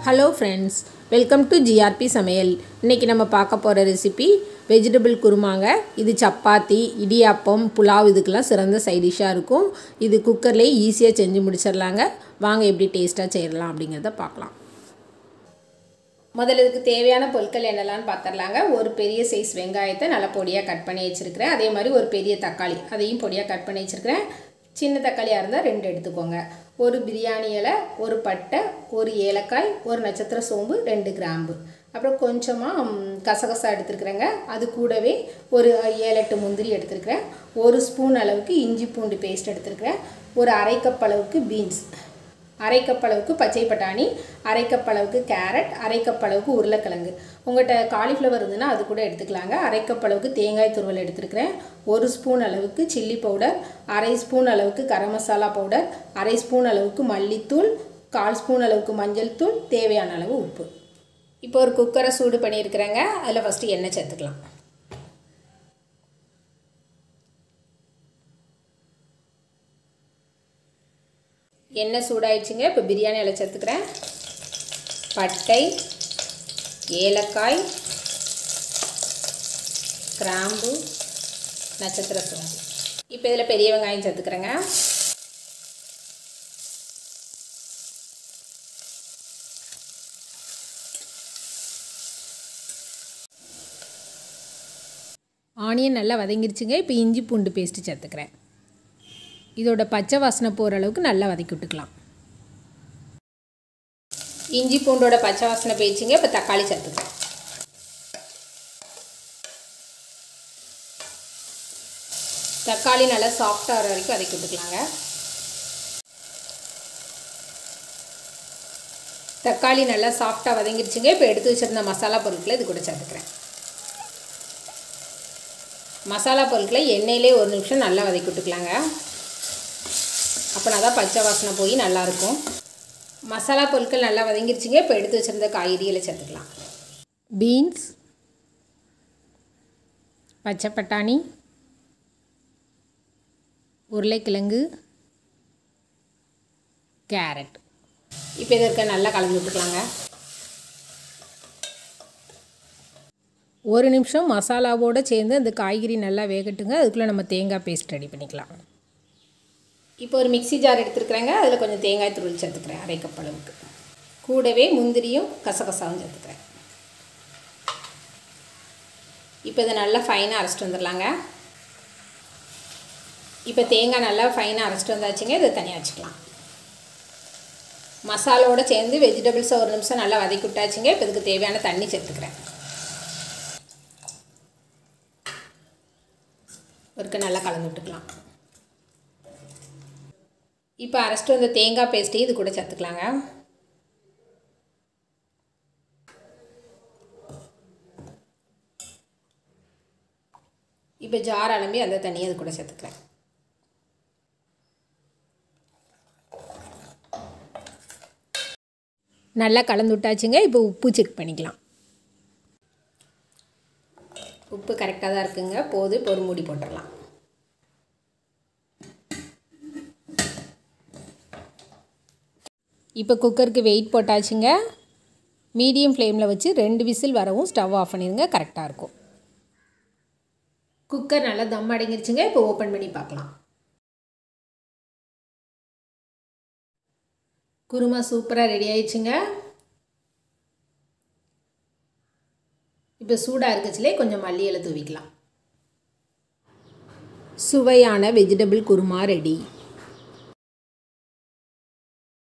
hello friends welcome to GRP சமையல் இன்றைக்கி நம்ம பார்க்க போகிற ரெசிபி வெஜிடபிள் குருமாங்க இது சப்பாத்தி இடியாப்பம் புலாவ் இதுக்கெல்லாம் சிறந்த சைடிஷ்ஷாக இருக்கும் இது குக்கர்லேயே ஈஸியாக செஞ்சு முடிச்சிடலாங்க வாங்க எப்படி டேஸ்ட்டாக செய்யலாம் அப்படிங்கிறத பார்க்கலாம் முதல்ல இதுக்கு தேவையான பொருட்கள் என்னெல்லாம்னு பார்த்துடலாங்க ஒரு பெரிய சைஸ் வெங்காயத்தை நல்லா பொடியாக கட் பண்ணி வச்சுருக்கிறேன் அதே மாதிரி ஒரு பெரிய தக்காளி அதையும் பொடியாக கட் பண்ணி வச்சுருக்கிறேன் சின்ன தக்காளியாக இருந்தால் ரெண்டு எடுத்துக்கோங்க ஒரு பிரியாணி இலை ஒரு பட்டை ஒரு ஏலக்காய் ஒரு நட்சத்திர சோம்பு ரெண்டு கிராம்பு அப்புறம் கொஞ்சமாக கசகசா எடுத்துருக்குறேங்க அது கூடவே ஒரு ஏழு எட்டு முந்திரி எடுத்துருக்கிறேன் ஒரு ஸ்பூன் அளவுக்கு இஞ்சி பூண்டு பேஸ்ட் எடுத்துருக்கிறேன் ஒரு அரை கப் அளவுக்கு பீன்ஸ் அரை கப் அளவுக்கு பச்சை பட்டாணி அரை கப் அளவுக்கு கேரட் அரை கப் அளவுக்கு உருளைக்கிழங்கு உங்கள்கிட்ட காலிஃப்ளவர் இருந்ததுன்னா அது கூட எடுத்துக்கலாங்க அரை கப் அளவுக்கு தேங்காய் துருவல் எடுத்துருக்கிறேன் ஒரு ஸ்பூன் அளவுக்கு சில்லி பவுடர் அரை ஸ்பூன் அளவுக்கு கரம் மசாலா பவுடர் அரை ஸ்பூன் அளவுக்கு மல்லித்தூள் கால் ஸ்பூன் அளவுக்கு மஞ்சள் தூள் தேவையான அளவு உப்பு இப்போ ஒரு குக்கரை சூடு பண்ணியிருக்கிறேங்க அதில் ஃபஸ்ட்டு எண்ணெய் சேர்த்துக்கலாம் எண்ணெய் சூடாயிடுச்சுங்க இப்போ பிரியாணி இலை சேர்த்துக்கிறேன் பட்டை ஏலக்காய் கிராம்பு நட்சத்திர சோம்பு இப்போ இதில் பெரிய வெங்காயம் சேர்த்துக்கிறேங்க ஆனியன் நல்லா வதங்கிருச்சுங்க இப்போ இஞ்சி பூண்டு பேஸ்ட்டு சேர்த்துக்கிறேன் இதோட பச்சை வாசனை போகிற அளவுக்கு நல்லா வதக்கி விட்டுக்கலாம் இஞ்சி பூண்டோட பச்சை வாசனை போயிடுச்சுங்க இப்போ தக்காளி சேர்த்துக்கிறேன் தக்காளி நல்லா சாஃப்டாக வர வரைக்கும் வதக்கி விட்டுக்கலாங்க தக்காளி நல்லா சாஃப்டாக வதங்கிருச்சுங்க இப்போ எடுத்து வச்சுருந்த மசாலா பொருட்களை இது கூட சேர்த்துக்கிறேன் மசாலா பொருட்களை எண்ணெயிலே ஒரு நிமிஷம் நல்லா வதக்கி விட்டுக்கலாங்க அப்போனா தான் பச்சை வாசனை போய் நல்லாயிருக்கும் மசாலா பொருட்கள் நல்லா வதங்கிருச்சுங்க இப்போ எடுத்து வச்சுருந்த காய்கறிகளை சேர்த்துக்கலாம் பீன்ஸ் பச்சை பட்டாணி உருளைக்கிழங்கு கேரட் இப்போ இதற்கு நல்லா கலந்து விட்டுக்கலாங்க ஒரு நிமிஷம் மசாலாவோடு சேர்ந்து அந்த காய்கறி நல்லா வேகட்டுங்க அதுக்குள்ளே நம்ம தேங்காய் பேஸ்ட் ரெடி பண்ணிக்கலாம் இப்போ ஒரு மிக்சி ஜார் எடுத்துருக்குறேங்க அதில் கொஞ்சம் தேங்காய் துருள் சேர்த்துக்கிறேன் அரை கப் அளவுக்கு கூடவே முந்திரியும் கசகசாவும் சேர்த்துக்கிறேன் இப்போ இதை நல்லா ஃபைனாக அரைச்சிட்டு வந்துடலாங்க இப்போ தேங்காய் நல்லா ஃபைனாக அரைச்சிட்டு வந்தாச்சுங்க இதை தனியாக வச்சுக்கலாம் மசாலோடு சேர்ந்து வெஜிடபிள்ஸை ஒரு நிமிஷம் நல்லா வதக்கி விட்டாச்சுங்க இப்போ இதுக்கு தேவையான தண்ணி சேர்த்துக்கிறேன் ஒருக்க நல்லா கலந்து விட்டுக்கலாம் இப்போ அரைச்சிட்டு வந்த தேங்காய் பேஸ்ட்டையும் இது கூட சேர்த்துக்கலாங்க இப்போ ஜார் அலம்பி அந்த தண்ணியை அது கூட சேர்த்துக்கிறேன் நல்லா கலந்து விட்டாச்சுங்க இப்போ உப்பு செக் பண்ணிக்கலாம் உப்பு கரெக்டாக தான் இருக்குங்க போது இப்போ ஒரு மூடி போட்டுடலாம் இப்போ குக்கருக்கு வெயிட் போட்டாச்சுங்க மீடியம் ஃப்ளேமில் வச்சு ரெண்டு விசில் வரவும் ஸ்டவ் ஆஃப் பண்ணிடுங்க கரெக்டாக இருக்கும் குக்கர் நல்லா தம் அடங்கிருச்சுங்க இப்போ ஓப்பன் பண்ணி பார்க்கலாம் குருமா சூப்பராக ரெடி ஆயிடுச்சுங்க இப்போ சூடாக இருக்குச்சுலே கொஞ்சம் மல்லி இலை தூவிக்கலாம் சுவையான வெஜிடபிள் குருமா ரெடி